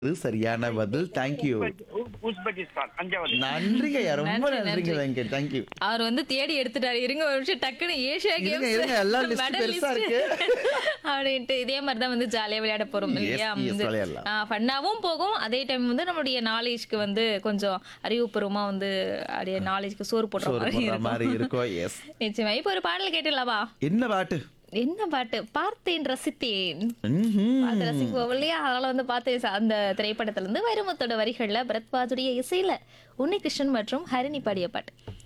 இது சரியான பதில் தேங்க்யூ உஸ்பெக்- உஸ்பெகிஸ்தான் அஞ்சாவது நன்றிங்க ஐயா ரொம்ப நன்றி, நன்றிங்க நன்றி. வெங்கட் தேங்க்யூ அவர் வந்து தேடி எடுத்துட்டாரு இருங்க ஒரு நிமிஷம் டக்குன்னு ஏஷியா இருங்க, கேம்ஸ் இருங்க, எல்லாம் list medal பெருசா list. இருக்கு. அப்படின்ட்டு இதே மாதிரி தான் வந்து ஜாலியா விளையாட போறோம் Yes, இல்லையா yes, வந்து விளையாடலாம். ஃபன்னாவும் போகும் அதே டைம் வந்து நம்மளுடைய நாலேஜ்க்கு வந்து கொஞ்சம் அறிவுபூர்வமா வந்து அப்படியே நாலேஜ்க்கு சோறு போடுற சோறு மாதிரி போடுற இருக்கும் மாதிரி இருக்கும் எஸ் நிச்சயமா இப்போ ஒரு பாடல் கேட்டுடலாமா என்ன பாட்டு என்ன பாட்டு பார்த்தேன் ரசித்தேன் ம்ஹும். பார்த்து ரசிப்போம் இல்லையா அதனால வந்து பார்த்து ச- அந்த திரைப்படத்துல இருந்து வைரமுத்தோட வரிகள்ல பரத்வாஜுடைய இசையில உன்னிகிருஷ்ணன் மற்றும் ஹரிணி பாடிய பாட்டு